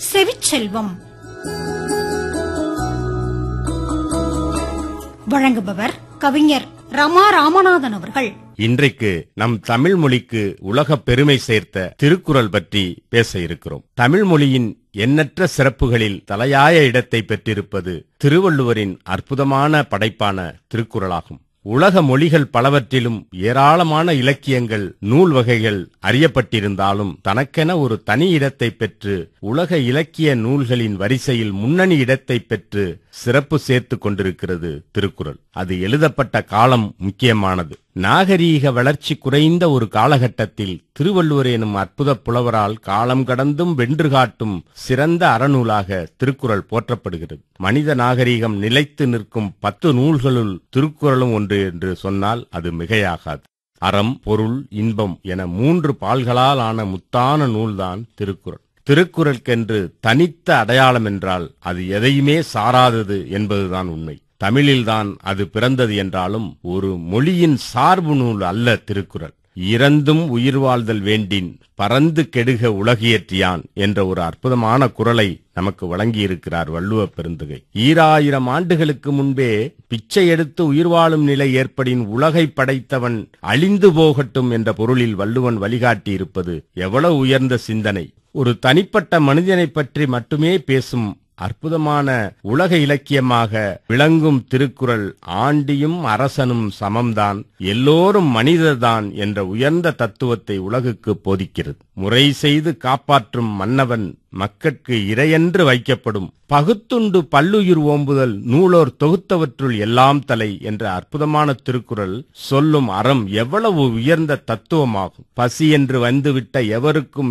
செவிச்செல்வம் வழங்குபவர் கவிஞர் ரமா ராமநாதன் அவர்கள் இன்றைக்கு நம் தமிழ் மொழிக்கு உலக பெருமை சேர்த்த திருக்குறள் பற்றி பேச இருக்கிறோம் தமிழ் மொழியின் எண்ணற்ற சிறப்புகளில் தலையாய இடத்தை பெற்றிருப்பது திருவள்ளுவரின் அற்புதமான படைப்பான திருக்குறளாகும் உலக மொழிகள் பலவற்றிலும் ஏராளமான இலக்கியங்கள் நூல் வகைகள் அறியப்பட்டிருந்தாலும் தனக்கென ஒரு தனி இடத்தை பெற்று உலக இலக்கிய நூல்களின் வரிசையில் முன்னணி இடத்தை பெற்று சிறப்பு சேர்த்து கொண்டிருக்கிறது திருக்குறள் அது எழுதப்பட்ட காலம் முக்கியமானது நாகரீக வளர்ச்சி குறைந்த ஒரு காலகட்டத்தில் திருவள்ளுவர் எனும் அற்புத புலவரால் காலம் கடந்தும் வென்று காட்டும் சிறந்த அறநூலாக திருக்குறள் போற்றப்படுகிறது மனித நாகரீகம் நிலைத்து நிற்கும் பத்து நூல்களுள் திருக்குறளும் ஒன்று என்று சொன்னால் அது மிகையாகாது அறம் பொருள் இன்பம் என மூன்று பால்களால் ஆன முத்தான நூல்தான் திருக்குறள் திருக்குறளுக்கென்று தனித்த அடையாளம் என்றால் அது எதையுமே சாராதது என்பதுதான் உண்மை தமிழில்தான் அது பிறந்தது என்றாலும் ஒரு மொழியின் சார்பு நூல் அல்ல திருக்குறள் இறந்தும் உயிர் வாழ்தல் வேண்டின் பறந்து கெடுக உலகியற்றியான் என்ற ஒரு அற்புதமான குரலை நமக்கு வழங்கியிருக்கிறார் வள்ளுவ பெருந்தகை ஈராயிரம் ஆண்டுகளுக்கு முன்பே பிச்சை எடுத்து உயிர் வாழும் நிலை ஏற்படின் உலகை படைத்தவன் அழிந்து போகட்டும் என்ற பொருளில் வள்ளுவன் வழிகாட்டியிருப்பது எவ்வளவு உயர்ந்த சிந்தனை ஒரு தனிப்பட்ட மனிதனைப் பற்றி மட்டுமே பேசும் அற்புதமான உலக இலக்கியமாக விளங்கும் திருக்குறள் ஆண்டியும் அரசனும் சமம்தான் எல்லோரும் மனிதர்தான் என்ற உயர்ந்த தத்துவத்தை உலகுக்கு போதிக்கிறது முறை செய்து காப்பாற்றும் மன்னவன் மக்கட்கு இறையென்று வைக்கப்படும் பகுத்துண்டு பல்லுயிர் ஓம்புதல் நூலோர் தொகுத்தவற்றுள் எல்லாம் தலை என்ற அற்புதமான திருக்குறள் சொல்லும் அறம் எவ்வளவு உயர்ந்த தத்துவமாகும் பசி என்று வந்துவிட்ட எவருக்கும்